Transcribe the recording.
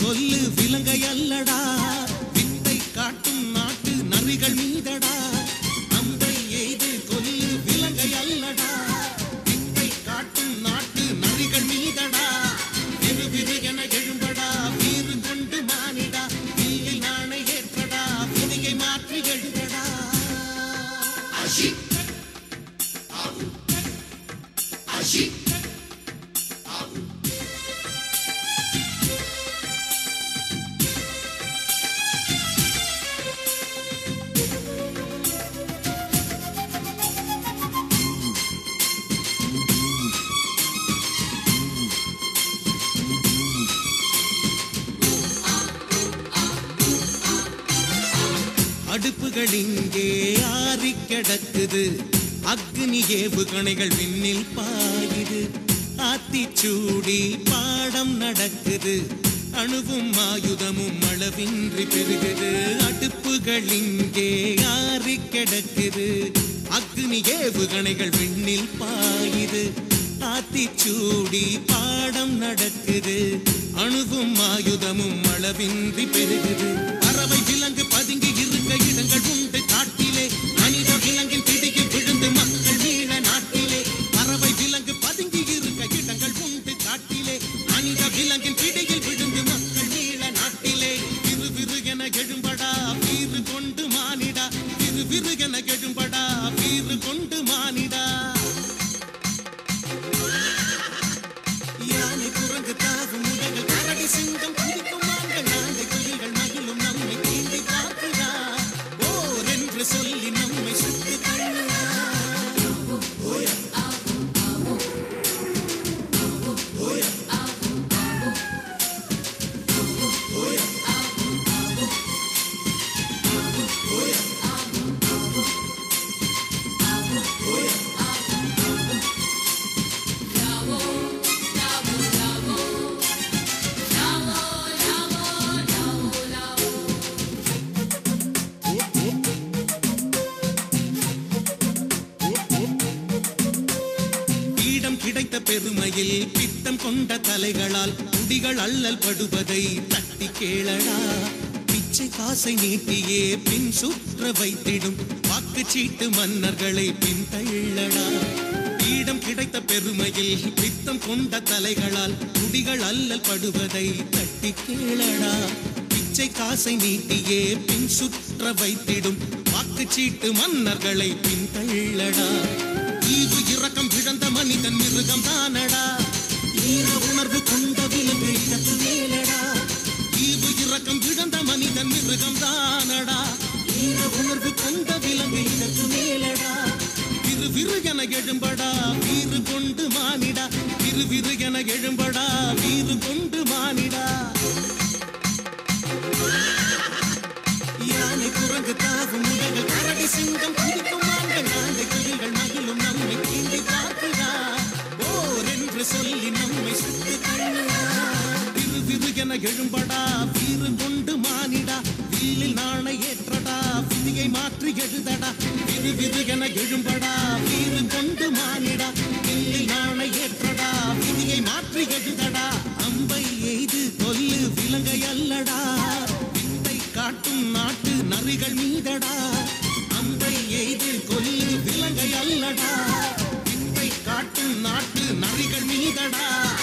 கொல்லு விலங்கை அல்லடா வித்தை காட்டும் நாட்டு நரிகள் மீதடா அம்பை எய்து கொல்லு விலங்கை அல்லடா வித்தை காட்டும் நாட்டு நரிகள் மீதடா விரு விரு என எழும்படா வீறு கொண்டு மானிடா வில்லில் நாணை ஏற்றடா விதியை மாற்றி எழுதடா அடுப்புகள் இங்கே ஆறி கிடக்குது அக்னி ஏவுகணைகள் விண்ணில் பாயுது ஆத்திச்சூடி பாடம் நடக்குது அணுவும் ஆயுதமும் அளவின்றி பெருகுது அடுப்புகள் இங்கே ஆறி கிடக்குது அக்னி ஏவுகணைகள் விண்ணில் பாயுது ஆத்திச்சூடி பாடம் நடக்குது அணுவும் ஆயுதமும் அளவின்றி பெருகுது பறவை விலங்கு பதுங்கி இருக்க இடங்கள் உண்டு காட்டிலே மனித விலங்கின் பிடியில் விழுந்து மக்கள் மீள நாட்டிலே பறவை விலங்கு பதுங்கி இருக்க இடங்கள் உண்டு காட்டிலே மனித விலங்கின் பிடியில் விழுந்து மக்கள் மீள நாட்டிலே விறு விறு என எழும்படா வீறு கொண்டு மானிடா விறு விறு என எழும்படா வீறு கொண்டு மானிடா யானை குரங்கு தாவும் முயல்கள் கரடி சிங்கம் குதிக்கும் மான்கள் நாளை குயில்கள் மயிலும் நம்மை தீண்டி பார்க்குதா ஓர் என்று சொல்லி நம்மை சுட்டு தள்ளுதா பீடம் கிடைத்த பெருமையில் பித்தம் கொண்ட தலைகளால் குடிகள் அல்லல் படுவதை தட்டி கேளடா பிச்சை காசை நீட்டியே பின் சுற்ற வைத்திடும் வாக்குச்சீட்டு மன்னர்களை பின் தள்ளடா பீடம் கிடைத்த பெருமையில் பித்தம் கொண்ட தலைகளால் குடிகள் அல்லல் படுவதை தட்டி கேளடா பிச்சை காசை நீட்டியே பின் சுற்ற வைத்திடும் வாக்குச்சீட்டு மன்னர்களை பின் தள்ளடா ஈவு இரக்கம் இழந்த மனிதன் மிருகம் தானடா ஈர உணர்வு கொண்ட விலங்கு இடத்து மேலடா ஈவு இரக்கம் இழந்த மனிதன் மிருகம் தானடா ஈர உணர்வு கொண்ட விலங்கு இடத்து மேலடா விறு விறு என எழும்படா வீறு கொண்டு மானிடா விறு விறு என எழும்படா வீறு கொண்டு மானிடா யானை குரங்கு தாவும் முயல்கள் கரடி சிங்கம் குதிக்கும் மான்கள் நாளை குயில்கள் மயிலும் நம்மை தீண்டி பார்க்குதா ஓர் என்று சொல்லி நம்மை சுட்டு தள்ளுதா விறு விறு என எழும்படா வீறு கொண்டு மானிடா வில்லில் நாணை ஏற்றடா விதியை மாற்றி எழுதடா விறு விறு என எழும்படா வீறு கொண்டு மானிடா வில்லில் நாணை ஏற்றடா விதியை மாற்றி எழுதடா அம்பை எய்து கொல்லு விலங்கை அல்லடா வித்தை காட்டும் நாட்டு நரிகள் மீதடா அம்பை எய்து கொல்லு விலங்கை அல்லடா வித்தை காட்டும் நாட்டு நரிகள் மீதடா